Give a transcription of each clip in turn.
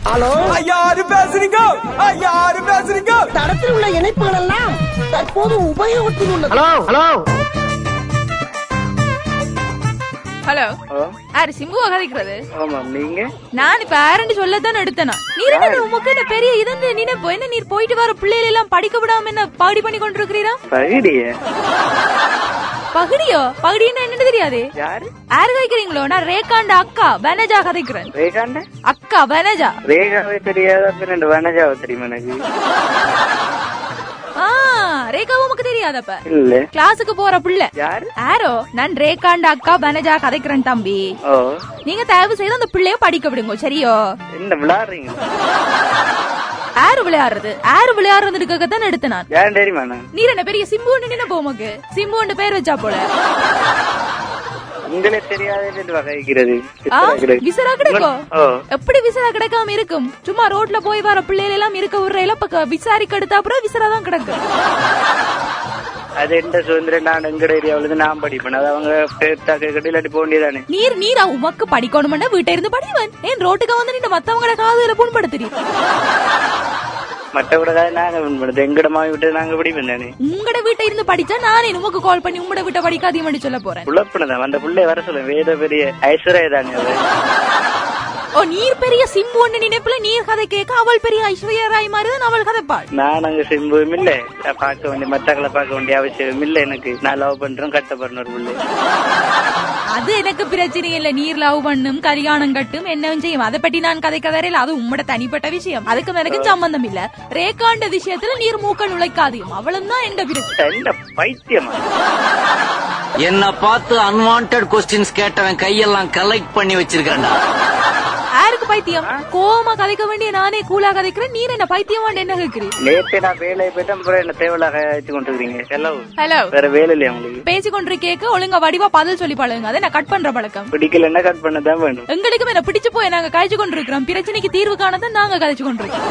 Hello யாரு பேசுறீங்க யாரு பேசுறீங்க தடத்தில் உள்ள இணைப்புகள் எல்லாம் தற்போது உபயோகத்தில் உள்ளது ஹலோ ஹலோ ஹலோ யாரு சிம்புவா கதைக்கிறது ஆமாம் நீங்க நான் இப்ப யாருன்னு சொல்லத்தான் எடுத்தனா நீர் என்ன உமக்கு என்ன பெரிய இதந்து நினைப்போ என்ன நீர் போயிட்டு வர பிள்ளைகள் எல்லாம் படிக்க விடாம என்ன பாடி பண்ணி கொண்டிருக்கிறீரா பகுடிய பகுடியோ பகுடின்னு என்னன்னு தெரியாது யாரு யாரு கதைக்கிறீங்களோ நான் ரேகாண்ட அக்கா வனஜா கதைக்கிறேன் ரேகாண்ட அக்கா வனஜா ரேகாவே தெரியாத அப்ப ரெண்டு வனஜாவை தெரியுமா எனக்கு ஆ ரேகா உமக்கு தெரியாதப்ப இல்ல கிளாஸுக்கு போற புள்ள யாரு யாரோ நான் ரேகாண்ட அக்கா வனஜா கதைக்கிறேன் தம்பி ஓ நீங்க தயவு செய்து அந்த பிள்ளைய படிக்க விடுங்க சரியோ என்ன விளையாடுறீங்க யாரு விளையாடுறது யாரு விளையாடுறதுக்காக தான் எடுத்தேன் நான் யாரும் தெரியுமா நான் நீர் என்ன பெரிய சிம்புன்னு நினைப்போ உமக்கு சிம்புன்னு பேர் வச்சா போல உங்களே தெரியாத வகைக்கிறது ஆ, விசரா கிடைக்கும் ஓ எப்படி விசரா கிடைக்காம இருக்கும் சும்மா ரோட்ல போய் வர பிள்ளைகள் எல்லாம் இருக்க விடுற பக்க விசாரிக்க எடுத்தா அப்புறம் விசரா தான் கிடக்கு அது எந்த சுதந்திரம் நான் எங்கட ஏரியாவுல இருந்து நான் படிப்பேன் அது அவங்க பேர்த்தாக்க கட்டி இல்லாட்டி போக வேண்டியதானே நீர் நீர் உமக்கு படிக்கணும்னா வீட்டை இருந்து படிவன் ஏன் ரோட்டுக்கு வந்து நின்று மத்தவங்கள காதுல புண்படுத்துறீ மற்றவங்க நாங்க பண்ணுறது எங்கட மாவி விட்டு நாங்க படிப்பேன் தானே உங்களோட வீட்டை இருந்து படிச்சா நானே உமக்கு கால் பண்ணி உங்களோட வீட்டை படிக்காதீங்கன்னு சொல்ல போறேன் குழப்பினதான் அந்த பிள்ளை வர சொல்ல வேத பெரிய ஐஸ்வர்யா தானே அவ ஓ நீர் பெரிய சிம்பு ஒண்ணு நினைப்புல நீர் கதை கேட்க அவள் பெரிய ஐஸ்வர்யா ராய் மாதிரி தான் அவள் கதைப்பாள் நான் அங்க சிம்புவும் இல்ல நான் பார்க்க வேண்டிய மத்தக்களை பார்க்க வேண்டிய அவசியம் இல்ல எனக்கு நான் லவ் பண்றேன் கட்டப்படுற ஒரு பிள்ளை அது எனக்கு பிரச்சனை இல்ல நீர் லவ் பண்ணும் கல்யாணம் கட்டும் என்னவும் செய்யும் அதை பற்றி நான் கதைக்க வரையில அது உம்மோட தனிப்பட்ட விஷயம் அதுக்கு எனக்கு சம்பந்தம் இல்ல ரேகாண்ட விஷயத்துல நீர் மூக்க நுழைக்காதியும் அவளும் தான் எந்த பிரச்சனை என்ன பைத்தியமா என்ன பார்த்து அன்வான்ட் கொஸ்டின்ஸ் கேட்டவன் கையெல்லாம் கலெக்ட் பண்ணி வச்சிருக்கான்டா யாருக்கு பைத்தியம் கோமா கதைக்க வேண்டிய நானே கூலா கதைக்கிறேன் நீர் என்ன பைத்தியமாண்டு என்ன கேக்குறீ நேத்து நான் வேலையை போயிட்டு அப்புறம் என்ன தேவையில்லாக வச்சு கொண்டு இருக்கீங்க செலவு ஹலோ வேற வேலை இல்லையா உங்களுக்கு பேசி கொண்டு கேட்க ஒழுங்கா வடிவா பதில் சொல்லி பழகுங்க அதை நான் கட் பண்ற பழக்கம் பிடிக்கலன்னா கட் பண்ணதான் வேணும் எங்களுக்கும் என்ன பிடிச்சு போய் நாங்க கழிச்சு கொண்டு இருக்கிறோம் பிரச்சனைக்கு தீர்வு காணதான் நாங்க கழிச்சு கொண்டு இருக்கோம்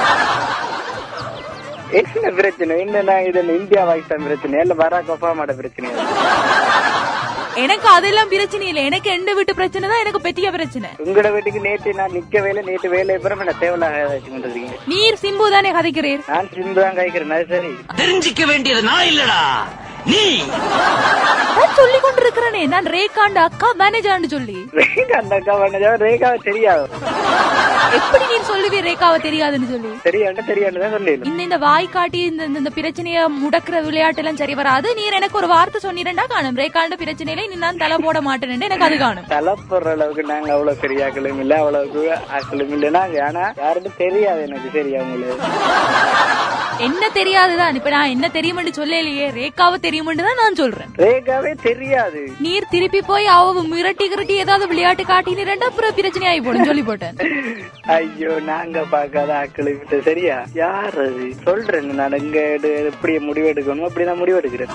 என்ன பிரச்சனை என்னன்னா இது என்ன இந்தியா பாகிஸ்தான் பிரச்சனை இல்ல பராக் ஒபாமாட பிரச்சனை எனக்கு அதெல்லாம் பிரச்சனை இல்ல எனக்கு எந்த வீட்டு பிரச்சனை தான் எனக்கு பெரிய பிரச்சனை உங்களோட வீட்டுக்கு நேத்து நான் நிக்க வேலை நேத்து வேலையை பிறகு என்ன தேவையில்லாக வச்சு கொண்டு இருக்கீங்க நீர் சிம்பு தானே கதைக்கிறீர் நான் சிந்து தான் காய்க்கிறேன் அது சரி தெரிஞ்சிக்க வேண்டியது நான் இல்லடா நீ நான் சொல்லி கொண்டு இருக்கிறேனே நான் ரேகாண்ட அக்கா மேனேஜான்னு சொல்லி ரேகா அந்த அக்கா பண்ணதா ரேகாவை தெரியாது எப்படி நீர் சொல்லுவீர் ரேகாவை தெரியாதுன்னு சொல்லி தெரியாண்ட தெரியாண்டு தான் சொல்லிடணும் இந்த இந்த வாய் காட்டி இந்த இந்த- இந்த பிரச்சனைய முடக்குற விளையாட்டு எல்லாம் சரி வராது நீர் எனக்கு ஒரு வார்த்தை சொன்னீரண்டா காணும் ரேகாண்ட பிரச்சனையில நீ நான் தலை போட மாட்டேன்னு எனக்கு அது காணும் தலைப்படுற அளவுக்கு நாங்க அவ்வளவு பெரிய ஆக்களும் இல்ல அவ்வளவுக்கு ஆக்களும் இல்ல நாங்க ஆனா யாருக்கும் தெரியாது எனக்கு சரி அவங்களுக்கு என்ன தெரியாதுதான் இப்ப நான் என்ன தெரியுமென்று சொல்லலையே ரேகாவை தெரியுமென்று தான் நான் சொல்றேன் ரேகாவே தெரியாது நீர் திருப்பி போய் அவ மிரட்டி கிரட்டி ஏதாவது விளையாட்டு காட்டினீரண்டா அப்புறம் பிரச்சனை ஆகி போடும் சொல்லி போட்டேன் ஐயோ நாங்க பாக்காத ஆக்களை விட்டு சரியா யார் அது சொல்றேன் நான் இங்க எடு- எப்படி முடிவு எடுக்கணும் அப்படிதான் முடிவு எடுக்கிறேன்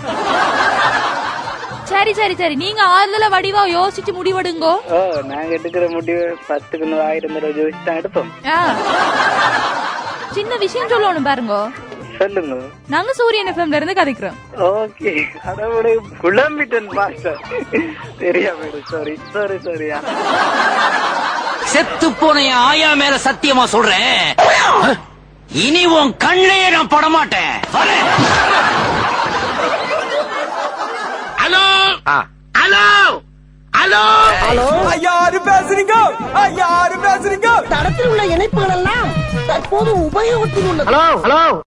சரி சரி சரி நீங்க ஆறுதல வடிவா யோசிச்சு முடிவெடுங்கோ ஓ நாங்க எடுக்கிற முடிவு பத்துக்கு நூறு ஆயிரம் தடவை ஜோதிச்சு தான் எடுப்போம் ஆ. சின்ன விஷயம் சொல்லணும் பாருங்க சொல்லுங்க நாங்க சூரியன் எஃப்எம்ல இருந்து கதைக்கிறோம் ஓகே அதோட குழம்பிட்டன் மாஸ்டர் தெரியாம சாரி சாரி சாரியா செத்து போன என் ஆயா மேல சத்தியமா சொல்றேன் இனி உன் கண்ணிலேயே நான் படமாட்டேன் வரேன் ஹலோ ஹலோ ஹலோ ஹலோ யாரு பேசுறீங்க யாரு பேசுறீங்க தடத்தில் உள்ள இணைப்புகள் எல்லாம் தற்போது உபயோகத்தில் உள்ளது ஹலோ ஹலோ